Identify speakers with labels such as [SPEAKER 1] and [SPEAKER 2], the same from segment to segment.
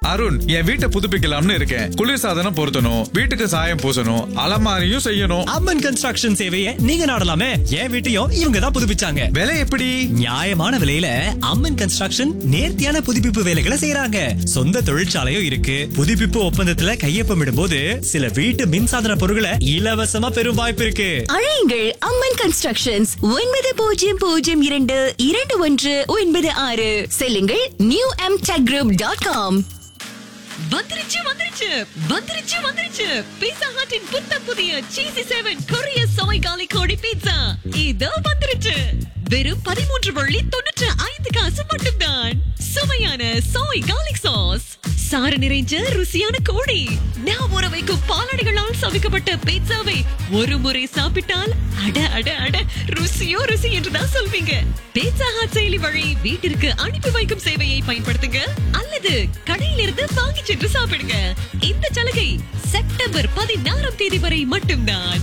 [SPEAKER 1] அருண் என் வீட்டை புதுப்பிக்கலாம்னு இருக்கேன் குளிர்சாதனம் பொருத்தணும் வீட்டுக்கு சாயம் பூசணும் அலமாரியும் செய்யணும்
[SPEAKER 2] அம்மன் கன்ஸ்ட்ரக்ஷன் சேவையை நீங்க நாடலாமே என் வீட்டையும் இவங்க தான் புதுப்பிச்சாங்க
[SPEAKER 1] விலை எப்படி
[SPEAKER 2] நியாயமான விலையில அம்மன் கன்ஸ்ட்ரக்ஷன் நேர்த்தியான புதுப்பிப்பு வேலைகளை செய்யறாங்க சொந்த தொழிற்சாலையும் இருக்கு புதுப்பிப்பு ஒப்பந்தத்துல கையொப்பமிடும் போது சில வீட்டு மின்சாதன பொருட்களை இலவசமா பெறும் வாய்ப்பு இருக்கு
[SPEAKER 3] அழையுங்கள் அம்மன் கன்ஸ்ட்ரக்ஷன்ஸ் ஒன்பது பூஜ்ஜியம் பூஜ்ஜியம் இரண்டு இரண்டு ஒன்று ஒன்பது ஆறு செல்லுங்கள் new M tech group dot com
[SPEAKER 4] வந்துருச்சு வந்துருச்சு வந்துருச்சு வந்துருச்சு பீட்சா ஹட்டின் புத்த புதிய சீசி செவன் கொரிய சோய் காலி கோடி பீட்சா இதோ வந்துருச்சு வெறும் பதிமூன்று வள்ளி தொண்ணூற்று ஐந்து காசு மட்டும்தான் சுவையான சோய் காலிக் சாஸ் சாறு நிறைஞ்ச ருசியான கோழி நான் ஊற வைக்கும் பாலாடைகளால் சமைக்கப்பட்ட பீட்சாவை ஒரு முறை சாப்பிட்டால் அட அட அட ருசியோ ருசி என்றுதான் சொல்வீங்க பீட்சா ஹாட் செயலி வழி வீட்டிற்கு அனுப்பி வைக்கும் சேவையை பயன்படுத்துங்க அல்லது கடையிலிருந்து வாங்கி சென்று சாப்பிடுங்க இந்த சலுகை செப்டம்பர் பதினாறாம் தேதி வரை மட்டும்தான்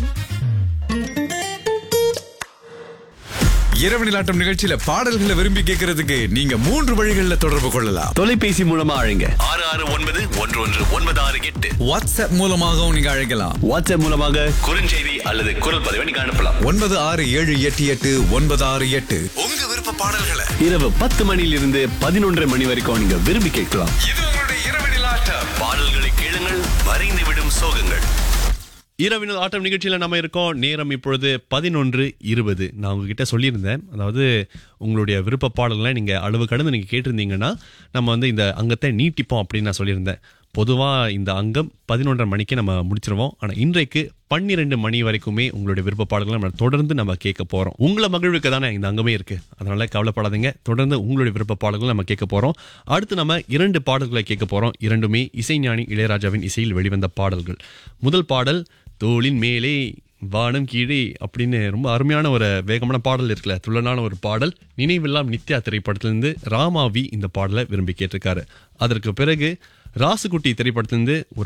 [SPEAKER 1] இரவு நிலாட்டம் நிகழ்ச்சியில பாடல்களை விரும்பி கேட்கறதுக்கு நீங்க மூன்று வழிகளில் தொடர்பு கொள்ளலாம்
[SPEAKER 5] தொலைபேசி மூலமா அழைங்க ஆறு ஆறு ஒன்பது ஒன்று ஒன்று ஒன்பது ஆறு எட்டு
[SPEAKER 1] வாட்ஸ்அப் மூலமாகவும் நீங்க அழைக்கலாம்
[SPEAKER 5] வாட்ஸ்அப் மூலமாக குறுஞ்செய்தி அல்லது குரல் பதிவை நீங்க அனுப்பலாம்
[SPEAKER 1] ஒன்பது ஆறு ஏழு எட்டு எட்டு ஒன்பது ஆறு எட்டு உங்க விருப்ப பாடல்களை
[SPEAKER 5] இரவு பத்து மணியிலிருந்து பதினொன்றரை மணி வரைக்கும் நீங்க விரும்பி கேட்கலாம்
[SPEAKER 1] இது உங்களுடைய இரவு நிலாட்டம்
[SPEAKER 5] பாடல்களை கேளுங்கள் மறைந்து விடும் சோகங்கள்
[SPEAKER 6] இரவினல் ஆட்டம் நிகழ்ச்சியில் நம்ம இருக்கோம் நேரம் இப்பொழுது பதினொன்று இருபது நான் உங்ககிட்ட சொல்லியிருந்தேன் அதாவது உங்களுடைய விருப்ப பாடல்களை நீங்கள் அளவு கடந்து நீங்கள் கேட்டிருந்தீங்கன்னா நம்ம வந்து இந்த அங்கத்தை நீட்டிப்போம் அப்படின்னு நான் சொல்லியிருந்தேன் பொதுவாக இந்த அங்கம் பதினொன்றரை மணிக்கு நம்ம முடிச்சிருவோம் ஆனால் இன்றைக்கு பன்னிரெண்டு மணி வரைக்குமே உங்களுடைய விருப்ப பாடல்களை நம்ம தொடர்ந்து நம்ம கேட்க போகிறோம் உங்களை மகிழ்வுக்கு தானே இந்த அங்கமே இருக்குது அதனால் கவலைப்படாதீங்க தொடர்ந்து உங்களுடைய விருப்ப பாடல்களை நம்ம கேட்க போகிறோம் அடுத்து நம்ம இரண்டு பாடல்களை கேட்க போகிறோம் இரண்டுமே இசைஞானி இளையராஜாவின் இசையில் வெளிவந்த பாடல்கள் முதல் பாடல் தோளின் மேலே வானம் கீழே அப்படின்னு ரொம்ப அருமையான ஒரு வேகமான பாடல் இருக்குல்ல துள்ளனான ஒரு பாடல் நினைவெல்லாம் நித்யா திரைப்படத்திலிருந்து ராமாவி இந்த பாடலை விரும்பி கேட்டிருக்காரு அதற்கு பிறகு ராசுகுட்டி திரைப்படத்திலிருந்து ஒரு